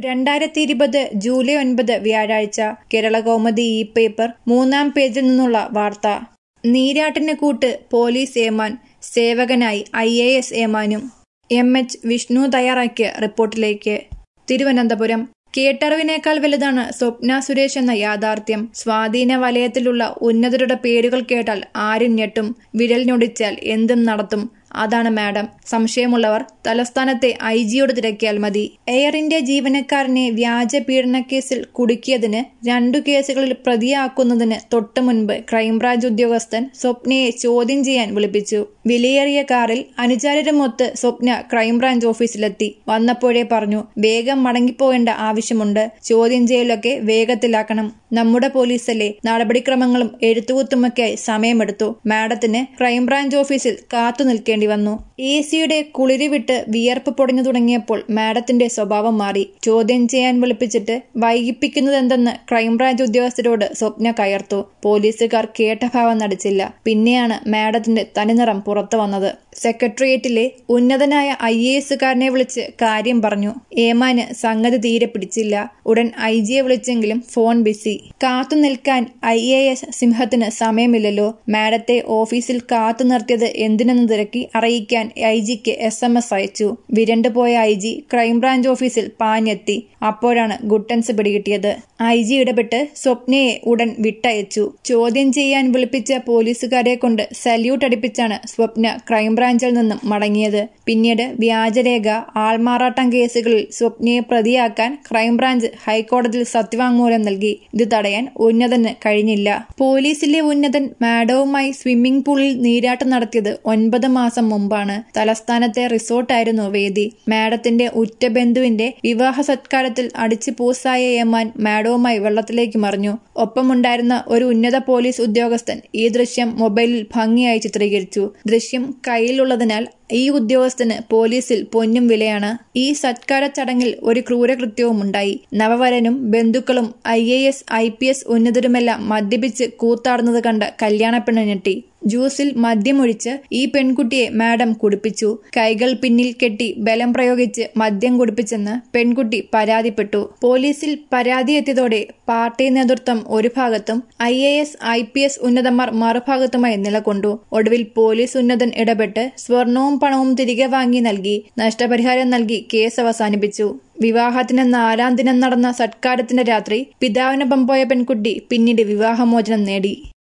രണ്ടായിരത്തി ഇരുപത് ജൂലൈ ഒൻപത് വ്യാഴാഴ്ച കേരള കൗമുദി ഇ പേപ്പർ മൂന്നാം പേജിൽ നിന്നുള്ള വാർത്ത നീരാട്ടിന് കൂട്ട് പോലീസ് ഏമാൻ സേവകനായി ഐ എ എസ് ഏമാനും എം എച്ച് വിഷ്ണു തയ്യാറാക്കിയ റിപ്പോർട്ടിലേക്ക് തിരുവനന്തപുരം കേട്ടറിവിനേക്കാൾ വലുതാണ് സ്വപ്ന സുരേഷ് എന്ന യാഥാർത്ഥ്യം സ്വാധീന വലയത്തിലുള്ള ഉന്നതരുടെ പേരുകൾ കേട്ടാൽ ആരും ഞെട്ടും വിരൽ ഞൊടിച്ചാൽ എന്തും നടത്തും അതാണ് മാഡം സംശയമുള്ളവർ തലസ്ഥാനത്തെ ഐ ജിയോട് തിരക്കിയാൽ മതി എയർ ഇന്ത്യ ജീവനക്കാരനെ വ്യാജ പീഡനക്കേസിൽ കുടുക്കിയതിന് രണ്ടു കേസുകളിൽ പ്രതിയാക്കുന്നതിന് തൊട്ടു മുൻപ് ക്രൈംബ്രാഞ്ച് ഉദ്യോഗസ്ഥൻ സ്വപ്നയെ ചോദ്യം ചെയ്യാൻ വിളിപ്പിച്ചു വിലയേറിയ കാറിൽ അനുചാരരുമൊത്ത് സ്വപ്ന ക്രൈംബ്രാഞ്ച് ഓഫീസിലെത്തി വന്നപ്പോഴേ പറഞ്ഞു വേഗം മടങ്ങിപ്പോകേണ്ട ആവശ്യമുണ്ട് ചോദ്യം ചെയ്യലൊക്കെ വേഗത്തിലാക്കണം നമ്മുടെ പോലീസല്ലേ നടപടിക്രമങ്ങളും എഴുത്തുകുത്തുമൊക്കെയായി സമയമെടുത്തു മാഡത്തിന് ക്രൈംബ്രാഞ്ച് ഓഫീസിൽ കാത്തു നിൽക്കേണ്ടി വന്നു എ സിയുടെ കുളിരി വിട്ട് വിയർപ്പ് പൊടിഞ്ഞു തുടങ്ങിയപ്പോൾ മാഡത്തിന്റെ സ്വഭാവം മാറി ചോദ്യം ചെയ്യാൻ വിളിപ്പിച്ചിട്ട് വൈകിപ്പിക്കുന്നതെന്തെന്ന് ക്രൈംബ്രാഞ്ച് ഉദ്യോഗസ്ഥരോട് സ്വപ്ന കയർത്തു പോലീസുകാർ കേട്ട ഭാവം നടിച്ചില്ല പിന്നെയാണ് മാഡത്തിന്റെ തനിനിറം പുറത്തു വന്നത് സെക്രട്ടേറിയറ്റിലെ ഉന്നതനായ ഐ എ എസുകാരനെ വിളിച്ച് കാര്യം പറഞ്ഞു ഏമാന് സംഗതി തീരെ പിടിച്ചില്ല ഉടൻ ഐ ജിയെ വിളിച്ചെങ്കിലും ഫോൺ ബിസി കാത്തു നിൽക്കാൻ ഐ എ എസ് സിംഹത്തിന് സമയമില്ലല്ലോ മാഡത്തെ ഓഫീസിൽ കാത്തു നിർത്തിയത് എന്തിനെന്ന് തിരക്കി അറിയിക്കാൻ ഐ ജിക്ക് എസ് എം എസ് അയച്ചു വിരണ്ടുപോയ ഐ ജി ക്രൈംബ്രാഞ്ച് ഓഫീസിൽ പാഞ്ഞെത്തി അപ്പോഴാണ് ഗുട്ടൻസ് പിടികിട്ടിയത് ഐ ജി ഇടപെട്ട് സ്വപ്നയെ ഉടൻ വിട്ടയച്ചു ചോദ്യം ചെയ്യാൻ വിളിപ്പിച്ച പോലീസുകാരെ കൊണ്ട് സല്യൂട്ട് അടിപ്പിച്ചാണ് സ്വപ്ന ക്രൈംബ്രാഞ്ചിൽ നിന്നും മടങ്ങിയത് പിന്നീട് വ്യാജരേഖ ആൾമാറാട്ടം കേസുകളിൽ സ്വപ്നയെ പ്രതിയാക്കാൻ ക്രൈംബ്രാഞ്ച് ഹൈക്കോടതിയിൽ സത്യവാങ്മൂലം നൽകി ഇത് തടയാൻ ഉന്നതന് കഴിഞ്ഞില്ല പോലീസിലെ ഉന്നതൻ മാഡവുമായി സ്വിമ്മിംഗ് പൂളിൽ നീരാട്ടം നടത്തിയത് ഒൻപത് മാസം മുമ്പാണ് തലസ്ഥാനത്തെ റിസോർട്ടായിരുന്നു വേദി മാഡത്തിന്റെ ഉറ്റ ബന്ധുവിന്റെ വിവാഹ സത്കാരത്തിൽ അടിച്ചു പൂസായ ഏമാൻ മാഡവുമായി വെള്ളത്തിലേക്ക് മറിഞ്ഞു ഒപ്പമുണ്ടായിരുന്ന ഒരു ഉന്നത പോലീസ് ഉദ്യോഗസ്ഥൻ ഈ ദൃശ്യം മൊബൈലിൽ ഭംഗിയായി ചിത്രീകരിച്ചു ദൃശ്യം കയ്യിലുള്ളതിനാൽ ഈ ഉദ്യോഗസ്ഥന് പോലീസിൽ പൊന്നും വിലയാണ് ഈ സത്കാര ചടങ്ങിൽ ഒരു ക്രൂരകൃത്യവും ഉണ്ടായി നവവരനും ബന്ധുക്കളും I A S I P S ഉന്നതരുമെല്ലാം മദ്യപിച്ച് കൂത്താടുന്നത് കണ്ട് കല്യാണപ്പെണ്ണ് ഞെട്ടി ജ്യൂസിൽ മദ്യമൊഴിച്ച് ഈ പെൺകുട്ടിയെ മാഡം കുടിപ്പിച്ചു കൈകൾ പിന്നിൽ കെട്ടി ബലം പ്രയോഗിച്ച് മദ്യം കുടിപ്പിച്ചെന്ന് പെൺകുട്ടി പരാതിപ്പെട്ടു പോലീസിൽ പരാതി എത്തിയതോടെ പാർട്ടി നേതൃത്വം ഒരു ഭാഗത്തും I A S I P S ഉന്നതന്മാർ മറുഭാഗത്തുമായി നിലകൊണ്ടു ഒടുവിൽ പോലീസ് ഉന്നതൻ ഇടപെട്ട് സ്വർണവും പണവും തിരികെ വാങ്ങി നൽകി നഷ്ടപരിഹാരം നൽകി കേസ് അവസാനിപ്പിച്ചു വിവാഹത്തിന് നാലാം ദിനം നടന്ന സത്കാരത്തിന്റെ രാത്രി പിതാവിനൊപ്പം പോയ പെൺകുട്ടി പിന്നീട് വിവാഹമോചനം നേടി